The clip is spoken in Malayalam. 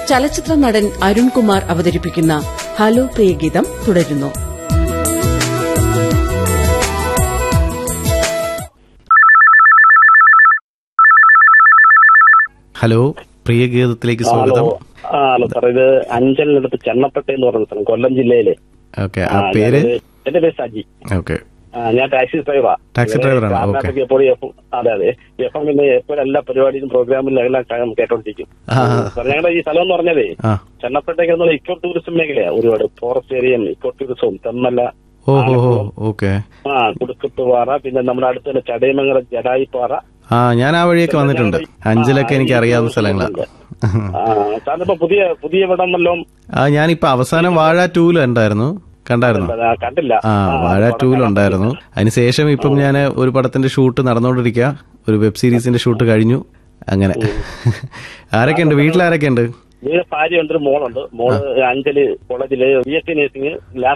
ചലച്ചിത്ര നടൻ അരുൺകുമാർ അവതരിപ്പിക്കുന്ന ഹലോ പ്രിയഗീതം തുടരുന്നു ഹലോ പ്രിയ ഗീതത്തിലേക്ക് ഹലോ സ്വാഗതം ആ ഹലോ സാർ ഇത് അഞ്ചലിനടുത്ത് ചെന്നപ്പട്ട എന്ന് പറയുന്ന സ്ഥലം കൊല്ലം ജില്ലയിലെ ഓക്കെ ആ, ആ പേര് ഞാനൊരു- എന്റെ പേര് സജി ഓക്കെ ആ, ഞാൻ ടാക്സി ഡ്രൈവറാ ടാക്സി ഡ്രൈവറാണ്, ഓക്കേ. എപ്പോഴും എപ്പം- അതെ അതെ എപ്പം പിന്നെ എപ്പോഴും എല്ലാ പരിപാടിയിലും പ്രോഗ്രാമിലും എല്ലാം ക- കേട്ടോണ്ടിരിക്കും ആ. സാർ, ഞങ്ങളുടെ ഈ സ്ഥലം എന്ന് പറഞ്ഞതേ ആ ചെന്നപ്പട്ടേക്ക് എന്നുള്ള ഇക്കോ ടൂറിസം മേഖലയാ ഒരുപാട് ഫോറസ്റ്റ് ഏരിയയും ഇക്കോ ടൂറിസവും തെമ്മല ഓ ഹോ ഹോ ആലപ്പുഴ, ഓക്കെ ആ കുടുക്കുത്തുപാറ പിന്നെ നമ്മുടെ അടുത്ത് തന്നെ ചടയമംഗലം ജഡായിപ്പാറ ആ ഞാൻ ആ വഴിയൊക്കെ വന്നിട്ടുണ്ട് അഞ്ചലൊക്കെ എനിക്ക് അറിയാവുന്ന സ്ഥലങ്ങളാണ് ആ സാറിനിപ്പോ പുതിയ പുതിയ ഇവിടം വല്ലതും ആ ഞാനിപ്പോ അവസാനം വാഴ ടൂല് ഉണ്ടായിരുന്നു കണ്ടായിരുന്നു ആ, കണ്ടില്ല ആ വാഴ ടൂലുണ്ടായിരുന്നു അതിനുശേഷം ഇപ്പം ഞാൻ ഒരു പടത്തിന്റെ ഷൂട്ട് നടന്നുകൊണ്ടിരിക്കുക ഒരു വെബ് സീരീസിന്റെ ഷൂട്ട് കഴിഞ്ഞു അങ്ങനെ ആരൊക്കെ ഉണ്ട് വീട്ടിൽ ആരൊക്കെ ഉണ്ട് വീട് ഭാര്യയുണ്ട് ഒരു മോളുണ്ട് മോള് അഞ്ചല് കോളേജില് B S C nursing last